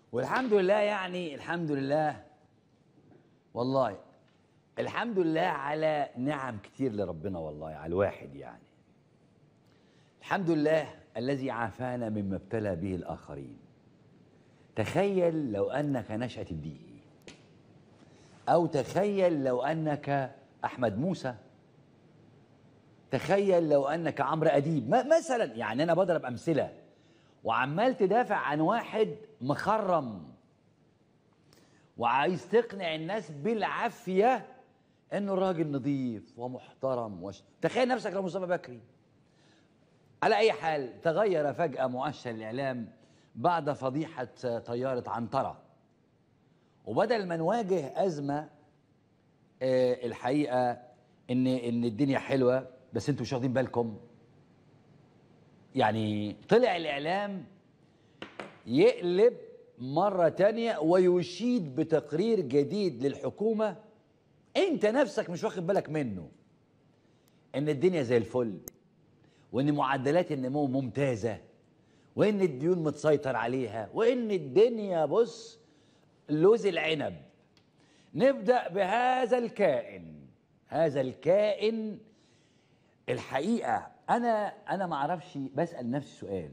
والحمد لله يعني الحمد لله والله الحمد لله على نعم كتير لربنا والله على الواحد يعني الحمد لله الذي عافانا مما ابتلى به الآخرين تخيل لو أنك نشأة الدين أو تخيل لو أنك أحمد موسى تخيل لو أنك عمرو أديب م- مثلا يعني أنا بضرب أمثلة وعمال تدافع عن واحد مخرم وعايز تقنع الناس بالعافية انه راجل نظيف ومحترم وش... تخيل نفسك لو مصطفى بكري على اي حال تغير فجأة مؤشر الاعلام بعد فضيحة طيارة عنترة وبدل ما نواجه أزمة آه، الحقيقة ان ان الدنيا حلوة بس انتوا مش واخدين بالكم يعني طلع الإعلام يقلب مرة تانية ويشيد بتقرير جديد للحكومة انت نفسك مش واخد بالك منه ان الدنيا زي الفل وان معدلات النمو ممتازة وان الديون متسيطر عليها وان الدنيا بص لوز العنب نبدأ بهذا الكائن هذا الكائن الحقيقة أنا أنا ما أعرفش بسأل نفسي سؤال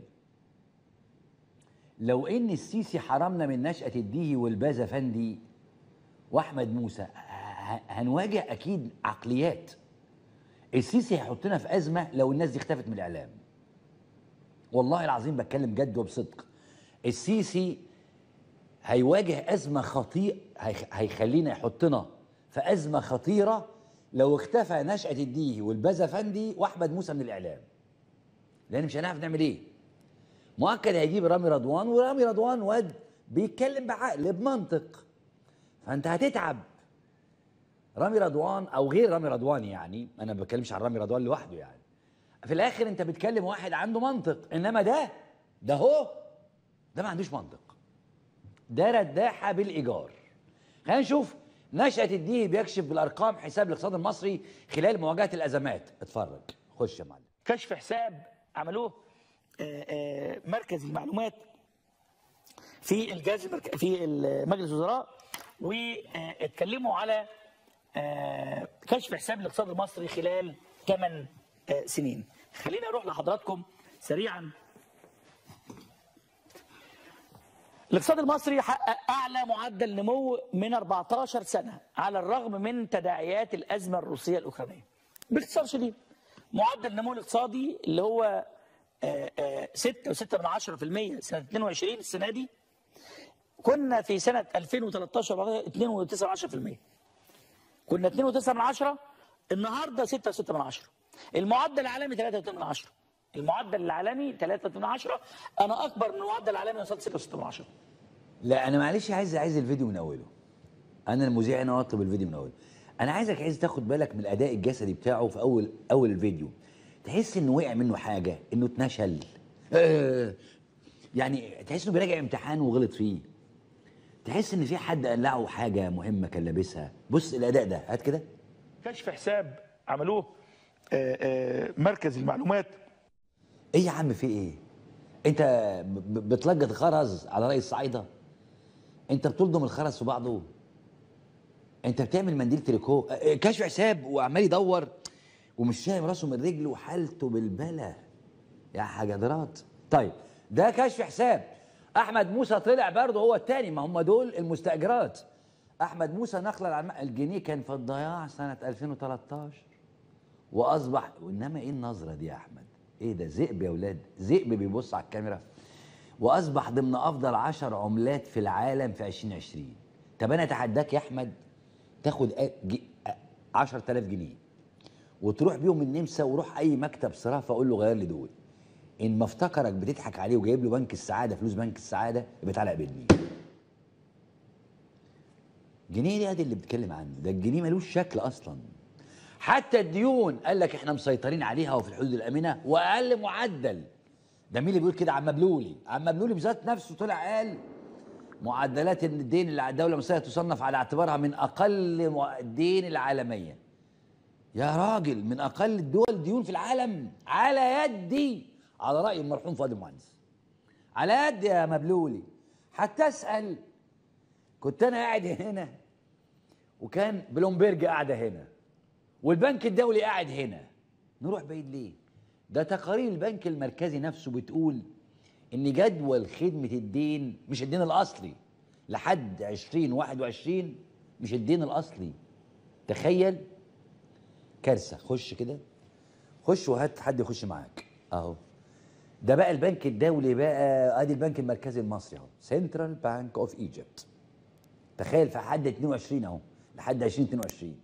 لو إن السيسي حرمنا من نشأة الديهي والبازا فندي وأحمد موسى ه- هنواجه أكيد عقليات السيسي هيحطنا في أزمة لو الناس دي اختفت من الإعلام والله العظيم بتكلم جد وبصدق السيسي هيواجه أزمة خطيرة هيخلينا يحطنا في أزمة خطيرة لو اختفى نشأة الديهي والبازا فندي وأحمد موسى من الإعلام لأن مش هنعرف نعمل إيه مؤكد هيجيب رامي رضوان ورامي رضوان واد بيتكلم بعقل بمنطق فأنت هتتعب رامي رضوان أو غير رامي رضوان يعني أنا ما بتكلمش عن رامي رضوان لوحده يعني في الآخر أنت بتكلم واحد عنده منطق إنما ده ده هو ده ما عندوش منطق ده رداحة بالإيجار خلينا نشوف نشأة الديهي بيكشف بالأرقام حساب الاقتصاد المصري خلال مواجهة الأزمات اتفرج خش يا معلم كشف حساب عملوه آه، آه، مركز المعلومات في الجهاز المرك... في مجلس الوزراء واتكلموا على آه، كشف حساب الاقتصاد المصري خلال 8 سنين خلينا اروح لحضراتكم سريعا الاقتصاد المصري حقق اعلى معدل نمو من 14 سنه على الرغم من تداعيات الازمه الروسيه الاوكرانيه باختصار شديد معدل النمو الاقتصادي اللي هو آه، آه، 6 من 10% سنه 22 السنه دي كنا في سنه 2013 2.9 كنا 2.9 من 10 النهارده 6.6 من 10 المعدل العالمي 3.8 من 10 المعدل العالمي 3 من 10 انا اكبر من المعدل العالمي وصلت 6.6 من 10 لا أنا معلش عايز عايز الفيديو من أوله أنا المذيع هنا أطلب الفيديو من أوله أنا عايزك عايز تاخد بالك من الأداء الجسدي بتاعه في أول أول الفيديو تحس إنه وقع منه حاجة إنه اتنشل آه، يعني تحس إنه بيراجع امتحان وغلط فيه تحس إن في حد قلعه حاجة مهمة كان لابسها بص الأداء ده هات كده كشف حساب عملوه آه، آه، مركز المعلومات ايه يا عم في ايه انت ب- ب- بتلجط خرز على رأي الصعايدة انت بتلضم الخرز في بعضه انت بتعمل منديل تريكو اه، اه، كشف حساب وعمال يدور ومش شايف راسه من رجله وحالته بالبلا يا حجدرات طيب ده كشف حساب احمد موسى طلع برضه هو التاني ما هم دول المستاجرات احمد موسى نقل العلم... الجنيه كان في الضياع سنه 2013 واصبح وانما ايه النظره دي يا احمد ايه ده ذئب يا ولاد ذئب بيبص على الكاميرا واصبح ضمن افضل عشر عملات في العالم في 2020 طب انا اتحداك يا احمد تاخد أ- جي- أ- 10000 جنيه وتروح بيهم النمسا وروح اي مكتب صرافه اقول له غير لي دول ان ما افتكرك بتضحك عليه وجايب له بنك السعاده فلوس بنك السعاده يبقى تعالى قابلني جنيه دي ادي اللي بتكلم عنه ده الجنيه ملوش شكل اصلا حتى الديون قال لك احنا مسيطرين عليها وفي الحدود الامنه واقل معدل ده مين اللي بيقول كده عم مبلولي عم مبلولي بذات نفسه طلع قال معدلات الدين اللي على الدوله المصريه تصنف على اعتبارها من اقل مع- الدين العالميه يا راجل من اقل الدول ديون في العالم على يدي على راي المرحوم فؤاد المهندس على يد يا مبلولي حتى اسال كنت انا قاعد هنا وكان بلومبرج قاعده هنا والبنك الدولي قاعد هنا نروح بعيد ليه ده تقارير البنك المركزي نفسه بتقول ان جدول خدمه الدين مش الدين الاصلي لحد 2021 مش الدين الاصلي تخيل كارثه خش كده خش وهات حد يخش معاك اهو ده بقى البنك الدولي بقى ادي البنك المركزي المصري اهو سنترال بانك اوف ايجيبت تخيل في حد 22 اهو لحد 2022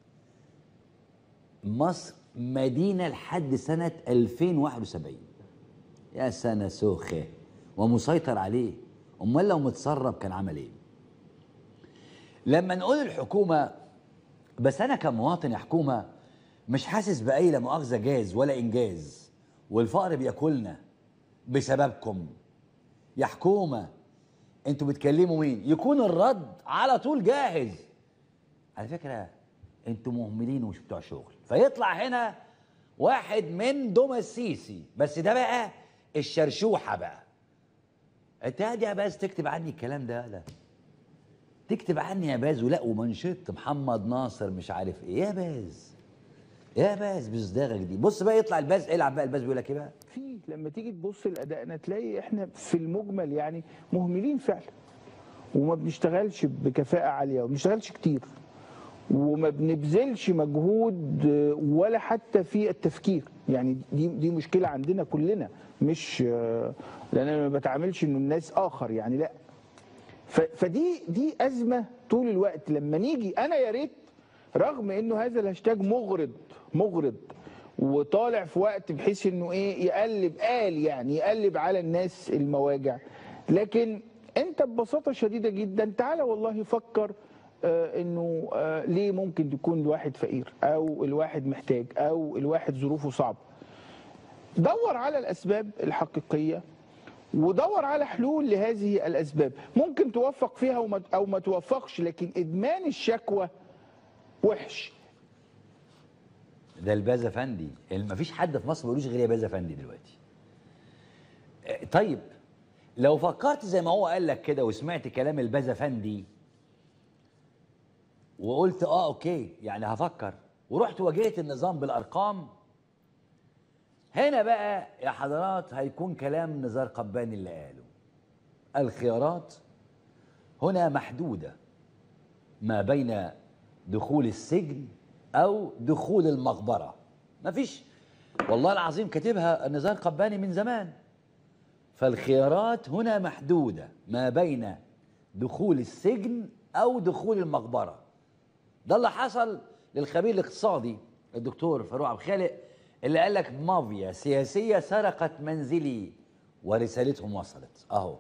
مصر مدينه لحد سنه 2071 يا سنه سوخه ومسيطر عليه امال لو متسرب كان عمل ايه لما نقول الحكومه بس انا كمواطن يا حكومه مش حاسس باي لا مؤاخذه جاز ولا انجاز والفقر بياكلنا بسببكم يا حكومه انتوا بتكلموا مين يكون الرد على طول جاهز على فكره انتوا مهملين ومش بتوع شغل فيطلع هنا واحد من دم السيسي بس ده بقى الشرشوحه بقى انت هادي يا باز تكتب عني الكلام ده لا تكتب عني يا باز ولا ومنشط محمد ناصر مش عارف ايه يا باز يا باز بصداغك دي بص بقى يطلع الباز العب بقى الباز بيقول لك ايه بقى في لما تيجي تبص لادائنا تلاقي احنا في المجمل يعني مهملين فعلا وما بنشتغلش بكفاءه عاليه وما بنشتغلش كتير وما بنبذلش مجهود آه، ولا حتى في التفكير يعني دي دي مشكله عندنا كلنا مش آه، لان انا ما بتعاملش انه الناس اخر يعني لا ف- فدي دي ازمه طول الوقت لما نيجي انا يا ريت رغم انه هذا الهاشتاج مغرض مغرض وطالع في وقت بحيث انه ايه يقلب قال يعني يقلب على الناس المواجع لكن انت ببساطه شديده جدا تعالى والله فكر آه انه آه ليه ممكن تكون الواحد فقير او الواحد محتاج او الواحد ظروفه صعبه دور على الاسباب الحقيقيه ودور على حلول لهذه الاسباب ممكن توفق فيها وما- او ما توفقش لكن ادمان الشكوى وحش ده الباز افندي ما فيش حد في مصر ما بيقولوش غير يا باز افندي دلوقتي آه، طيب لو فكرت زي ما هو قال لك كده وسمعت كلام الباز افندي وقلت اه اوكي يعني هفكر ورحت واجهت النظام بالارقام هنا بقى يا حضرات هيكون كلام نزار قباني اللي قاله الخيارات هنا محدوده ما بين دخول السجن او دخول المقبره مفيش والله العظيم كاتبها نزار قباني من زمان فالخيارات هنا محدوده ما بين دخول السجن او دخول المقبره ده اللي حصل للخبير الاقتصادي الدكتور فاروق عبد الخالق اللي قال لك مافيا سياسيه سرقت منزلي ورسالتهم وصلت اهو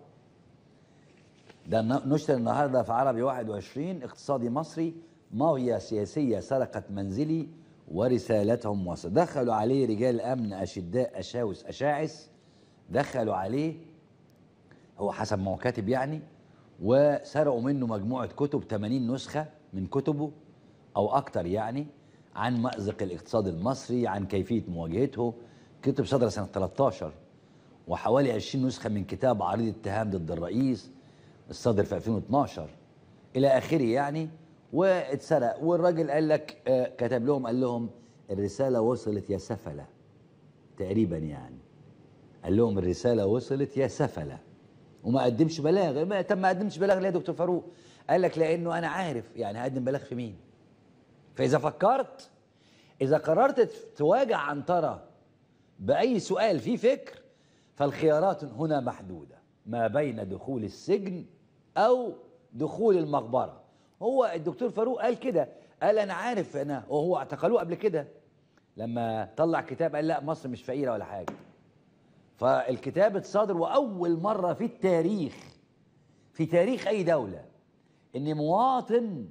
ده ن- نشر النهارده في عربي 21 اقتصادي مصري مافيا سياسيه سرقت منزلي ورسالتهم وصلت دخلوا عليه رجال امن اشداء اشاوس اشاعس دخلوا عليه هو حسب ما هو كاتب يعني وسرقوا منه مجموعه كتب 80 نسخه من كتبه او اكتر يعني عن مأزق الاقتصاد المصري عن كيفيه مواجهته كتب صدر سنه 13 وحوالي 20 نسخه من كتاب عريض اتهام ضد الرئيس الصادر في 2012 الى اخره يعني واتسرق والراجل قال لك آه، كتب لهم قال لهم الرساله وصلت يا سفله تقريبا يعني قال لهم الرساله وصلت يا سفله وما قدمش بلاغ ما طب ما قدمش بلاغ ليه يا دكتور فاروق قال لك لانه انا عارف يعني هقدم بلاغ في مين فاذا فكرت اذا قررت تواجه عنتره باي سؤال فيه فكر فالخيارات هنا محدوده ما بين دخول السجن او دخول المقبره هو الدكتور فاروق قال كده قال انا عارف انا وهو اعتقلوه قبل كده لما طلع كتاب قال لا مصر مش فقيره ولا حاجه فالكتاب اتصادر واول مره في التاريخ في تاريخ اي دوله ان مواطن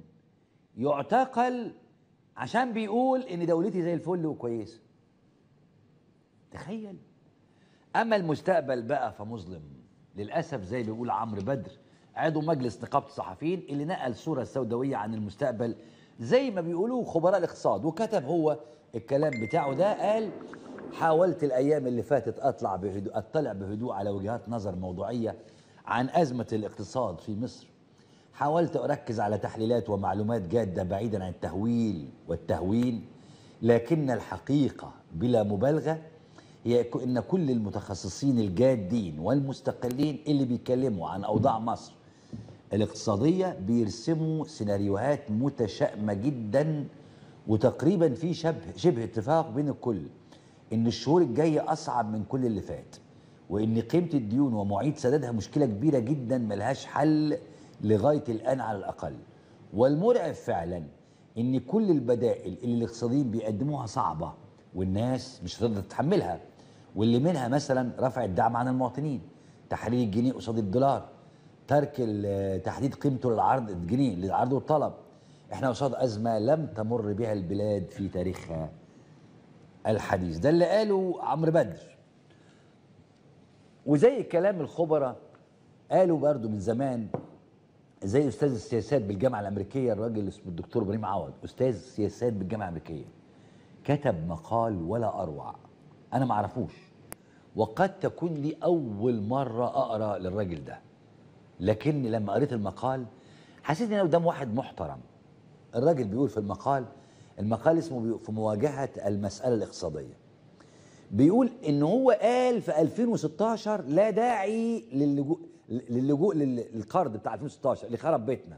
يعتقل عشان بيقول ان دولتي زي الفل وكويسه تخيل اما المستقبل بقى فمظلم للاسف زي اللي بيقول عمرو بدر عضو مجلس نقابه الصحفيين اللي نقل صوره سوداويه عن المستقبل زي ما بيقولوا خبراء الاقتصاد وكتب هو الكلام بتاعه ده قال حاولت الايام اللي فاتت اطلع بهدوء اطلع بهدوء على وجهات نظر موضوعيه عن ازمه الاقتصاد في مصر حاولت اركز على تحليلات ومعلومات جاده بعيدا عن التهويل والتهوين لكن الحقيقه بلا مبالغه هي ك- ان كل المتخصصين الجادين والمستقلين اللي بيتكلموا عن اوضاع مصر الاقتصاديه بيرسموا سيناريوهات متشائمه جدا وتقريبا في شبه شبه اتفاق بين الكل ان الشهور الجايه اصعب من كل اللي فات وان قيمه الديون ومواعيد سدادها مشكله كبيره جدا ملهاش حل لغايه الان على الاقل والمرعب فعلا ان كل البدائل اللي الاقتصاديين بيقدموها صعبه والناس مش هتقدر تتحملها واللي منها مثلا رفع الدعم عن المواطنين تحرير الجنيه قصاد الدولار ترك ال- تحديد قيمته للعرض الجنيه للعرض والطلب احنا قصاد ازمه لم تمر بها البلاد في تاريخها الحديث ده اللي قاله عمرو بدر وزي كلام الخبراء قالوا برضو من زمان زي استاذ السياسات بالجامعه الامريكيه الراجل اسمه الدكتور ابراهيم عوض استاذ سياسات بالجامعه الامريكيه كتب مقال ولا اروع انا ما اعرفوش وقد تكون لي اول مره اقرا للراجل ده لكن لما قريت المقال حسيت ان انا قدام واحد محترم الراجل بيقول في المقال المقال اسمه بي- في مواجهه المساله الاقتصاديه بيقول ان هو قال في 2016 لا داعي للجوء للجوء لل- للقرض بتاع 2016 اللي خرب بيتنا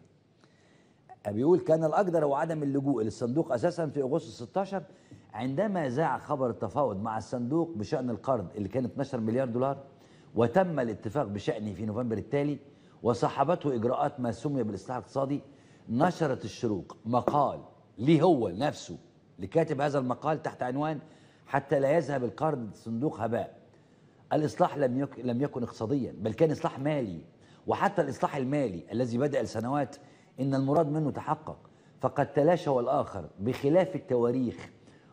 بيقول كان الأقدر هو عدم اللجوء للصندوق أساسا في أغسطس 16 عندما ذاع خبر التفاوض مع الصندوق بشأن القرض اللي كان 12 مليار دولار وتم الاتفاق بشأنه في نوفمبر التالي وصاحبته إجراءات ما سمي بالإصلاح الاقتصادي نشرت الشروق مقال ليه هو نفسه لكاتب هذا المقال تحت عنوان حتى لا يذهب القرض الصندوق هباء الإصلاح لم يك... لم يكن اقتصاديا بل كان إصلاح مالي وحتى الإصلاح المالي الذي بدأ لسنوات إن المراد منه تحقق فقد تلاشى والآخر بخلاف التواريخ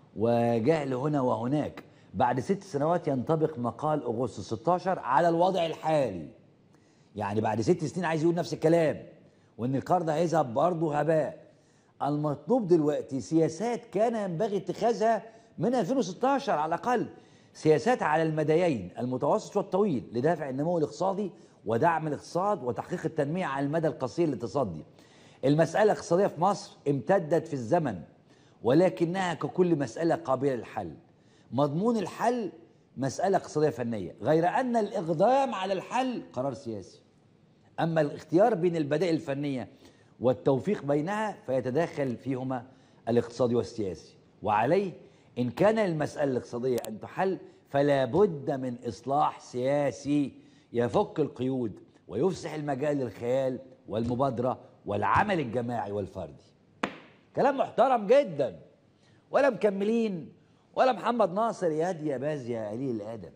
وجهل هنا وهناك بعد ست سنوات ينطبق مقال أغسطس 16 على الوضع الحالي يعني بعد ست سنين عايز يقول نفس الكلام وإن القرض هيذهب برضه هباء المطلوب دلوقتي سياسات كان ينبغي اتخاذها من 2016 على الأقل سياسات على المديين المتوسط والطويل لدافع النمو الاقتصادي ودعم الاقتصاد وتحقيق التنمية على المدى القصير للتصدي المسألة الاقتصادية في مصر امتدت في الزمن ولكنها ككل مسألة قابلة للحل مضمون الحل مسألة اقتصادية فنية غير أن الإقدام على الحل قرار سياسي أما الاختيار بين البدائل الفنية والتوفيق بينها فيتداخل فيهما الاقتصادي والسياسي وعليه إن كان المسألة الاقتصادية أن تحل فلا بد من إصلاح سياسي يفك القيود ويفسح المجال للخيال والمبادرة والعمل الجماعي والفردي كلام محترم جدا ولا مكملين ولا محمد ناصر يا هادي يا باز يا قليل الادب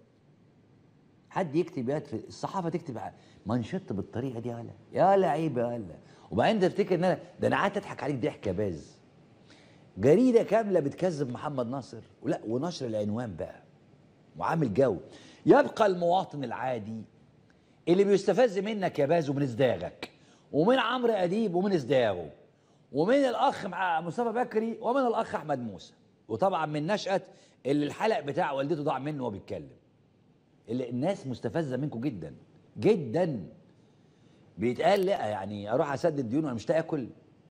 حد يكتب يد في الصحافه تكتب ع- منشط بالطريقه دي ولا يا ولا عيب يا ولا وبعدين تفتكر ان انا ده انا قعدت اضحك عليك ضحك يا باز جريده كامله بتكذب محمد ناصر ولا ونشر العنوان بقى وعامل جو يبقى المواطن العادي اللي بيستفز منك يا باز ومن ازداغك ومن عمرو اديب ومن ازداغه ومن الاخ مع مصطفى بكري ومن الاخ احمد موسى وطبعا من نشأة اللي الحلق بتاع والدته ضاع منه وهو بيتكلم اللي الناس مستفزه منكم جدا جدا بيتقال لا يعني اروح اسدد ديون وانا مش لاقي اكل